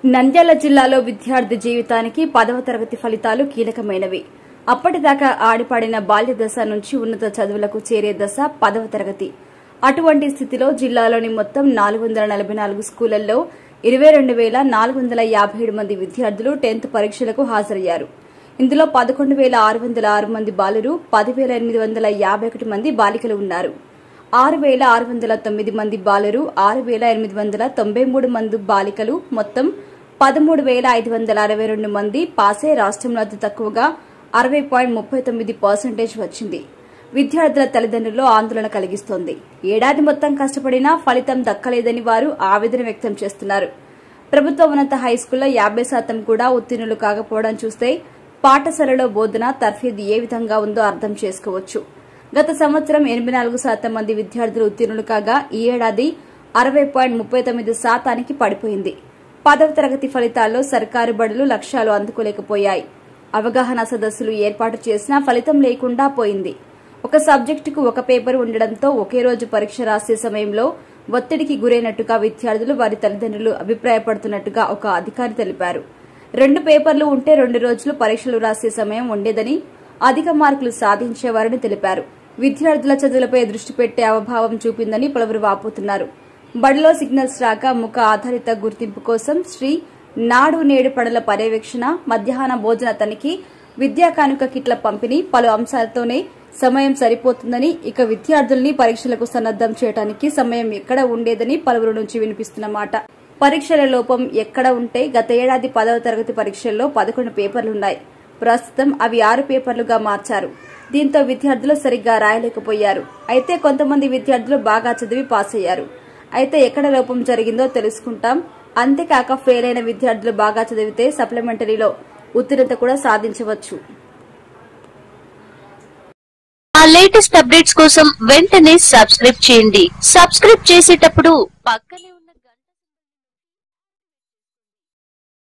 నంద్యాల జిల్లాలో విద్యార్థి జీవితానికి పదవ తరగతి ఫలితాలు కీలకమైనవి అప్పటిదాకా ఆడిపాడిన బాల్య దశ నుంచి ఉన్నత చదువులకు చేరే దశ పదవ తరగతి అటువంటి స్థితిలో జిల్లాలోని మొత్తం నాలుగు వందల నలభై నాలుగు స్కూళ్లలో ఇరవై రెండు వేల నాలుగు వందల యాభై ఏడు మంది విద్యార్థులు టెన్త్ పరీక్షలకు హాజరయ్యారు ఇందులో పదకొండు వేల ఆరు వందల ఆరు మంది బాలురు పదివేల ఎనిమిది వందల యాభై ఒకటి మంది బాలికలు ఉన్నారు ఆరు వేల ఆరు వందల తొమ్మిది మంది బాలురు ఆరు వేల ఎనిమిది వందల తొంభై మూడు మంది బాలికలు మొత్తం పదమూడు వేల ఐదు వందల అరవై రెండు మంది పాసే రాష్ట్రంలో అతి తక్కువగా అరవై పాయింట్ ముప్పై తొమ్మిది పర్సెంటేజ్ వచ్చింది విద్యార్థుల తల్లిదండ్రుల్లో ఆందోళన కలిగిస్తోంది ఏడాది మొత్తం కష్టపడినా ఫలితం దక్కలేదని వారు ఆవేదన వ్యక్తం చేస్తున్నారు ప్రభుత్వ ఉన్నత హైస్కూల్లో యాభై శాతం కూడా ఉత్తీర్ణులు కాకపోవడం చూస్తే పాఠశాలలో బోధన తర్ఫీదు ఏ విధంగా ఉందో అర్థం చేసుకోవచ్చు గత సంవత్సరం ఎనభై నాలుగు శాతం మంది విద్యార్థులు ఉత్తీర్ణులు కాగా ఈ ఏడాది అరవై పాయింట్ ముప్పై తొమ్మిది శాతానికి పడిపోయింది పదవ తరగతి ఫలితాల్లో సర్కారు బడులు లక్ష్యాలు అందుకోలేకపోయాయి అవగాహన సదస్సులు ఏర్పాటు చేసినా ఫలితం లేకుండా పోయింది ఒక సబ్జెక్టుకు ఒక పేపర్ ఉండడంతో ఒకే రోజు పరీక్ష రాసే సమయంలో ఒత్తిడికి గురైనట్టుగా విద్యార్థులు వారి తల్లిదండ్రులు అభిప్రాయపడుతున్నట్టుగా ఒక అధికారి తెలిపారు రెండు పేపర్లు ఉంటే రెండు రోజులు పరీక్షలు రాసే సమయం ఉండేదని అధిక మార్కులు సాధించేవారని తెలిపారు విద్యార్థుల చదువులపై దృష్టి పెట్టే అవభావం చూపిందని పలువురు వాపోతున్నారు బడిలో సిగ్నల్స్ రాక ముఖ ఆధారిత గుర్తింపు కోసం శ్రీ నాడు నేడు పడల పర్యవేక్షణ మధ్యాహ్న భోజన తనిఖీ విద్యా కానుక కిట్ల పంపిణీ పలు అంశాలతోనే సమయం సరిపోతుందని ఇక విద్యార్థుల్ని పరీక్షలకు సన్నద్దం చేయడానికి సమయం ఎక్కడ ఉండేదని పలువురు నుంచి వినిపిస్తున్న మాట పరీక్షల లోపం ఎక్కడ ఉంటే గత ఏడాది పదవ తరగతి పరీక్షల్లో పదకొండు పేపర్లున్నాయి ప్రస్తుతం అవి ఆరు పేపర్లుగా మార్చారు దీంతో విద్యార్థులు సరిగ్గా రాయలేకపోయారు అయితే కొంతమంది విద్యార్థులు బాగా చదివి పాస్ అయ్యారు అయితే ఎక్కడ లోపం జరిగిందో తెలుసుకుంటాం అంతేకాక ఫెయిల్ అయిన విద్యార్థులు బాగా చదివితే సప్లిమెంటరీలో ఉత్తీర్ణత కూడా సాధించవచ్చు మా లేటెస్ట్ అప్డేట్స్ కోసం వెంటనే సబ్స్క్రైబ్ చేయండి సబ్స్క్రైబ్ చేసేటప్పుడు పక్కనే ఉన్న